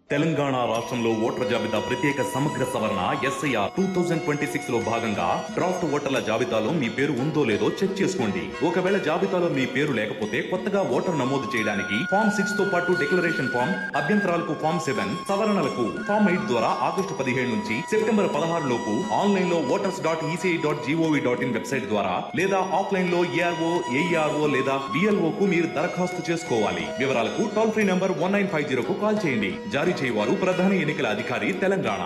తెలంగాణ రాష్ట్రంలో ఓటర్ల జాబితా ప్రత్యేక సమగ్ర సవరణ SIR two thousand twenty six లో భాగంగా డ్రాఫ్ట్ ఓటర్ల జాబితాలో మీ పేరు ఉందో లేదో చెక్ చేసుకోండి ఒకవేళ జాబితాలో మీ పేరు లేకపోతే కొత్తగా ఓటర్ నమోదు చేయడానికి ఫామ్ సిక్స్ తో పాటు డిక్లరేషన్ ఫామ్ అభ్యంతరాలకు ఫామ్ సెవెన్ సవరణలకు ఫామ్ ఎయిట్ ద్వారా ఆగస్టు పదిహేడు నుంచి సెప్టెంబర్ పదహారు లోపు ఆన్లైన్ లో voters dot ECI dot gov dot in website ద్వారా లేదా ఆఫ్లైన్ లో ఏఆర్ఓ ఏఈఆర్ఓ లేదా బిఎల్ఓ కు మీరు దరఖాస్తు చేసుకోవాలి వివరాలకు toll free number one nine five zero కు కాల్ చేయండి జారీ చేయవారు ప్రధాన ఎన్నికల అధికారి తెలంగాణ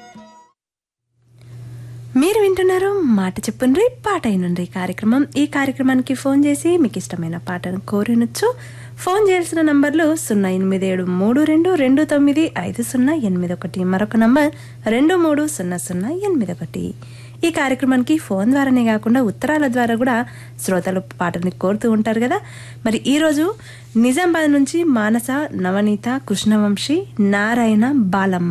మీరు వింటున్నారు మాట చెప్పుండ్రి పాట అయినుండ్రి కార్యక్రమం ఈ కార్యక్రమానికి ఫోన్ చేసి మీకు ఇష్టమైన పాటను కోరినొచ్చు ఫోన్ చేయాల్సిన నంబర్లు సున్నా ఎనిమిది ఏడు మూడు రెండు రెండు తొమ్మిది ఐదు సున్నా ఎనిమిది ఒకటి మరొక నంబర్ రెండు మూడు సున్నా సున్నా ఎనిమిది ఒకటి ఈ కార్యక్రమానికి ఫోన్ ద్వారానే కాకుండా ఉత్తరాల ద్వారా కూడా శ్రోతలు పాటల్ని కోరుతూ ఉంటారు కదా మరి ఈరోజు నిజామాబాద్ నుంచి మానస నవనీత కృష్ణవంశీ నారాయణ బాలమ్మ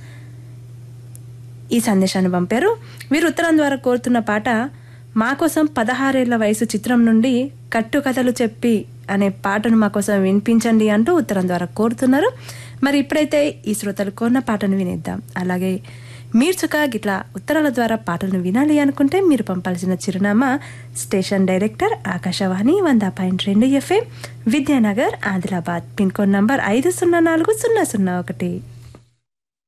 ఈ సందేశాన్ని పంపారు వీరు ఉత్తరం ద్వారా కోరుతున్న పాట మా కోసం పదహారేళ్ల వయసు చిత్రం నుండి కట్టు కథలు చెప్పి అనే పాటను మా కోసం వినిపించండి అంటూ ఉత్తరం ద్వారా కోరుతున్నారు మరి ఇప్పుడైతే ఈ శ్రోతలు కోరిన పాటను వినేద్దాం అలాగే మీరు చుక్క గిట్లా ఉత్తరాల ద్వారా పాటలను వినాలి అనుకుంటే మీరు పంపాల్సిన చిరునామా స్టేషన్ డైరెక్టర్ ఆకాశవాణి వంద పాయింట్ రెండు FM Vidyanagar Adilabad pin code number ఐదు సున్నా నాలుగు సున్నా సున్నా ఒకటి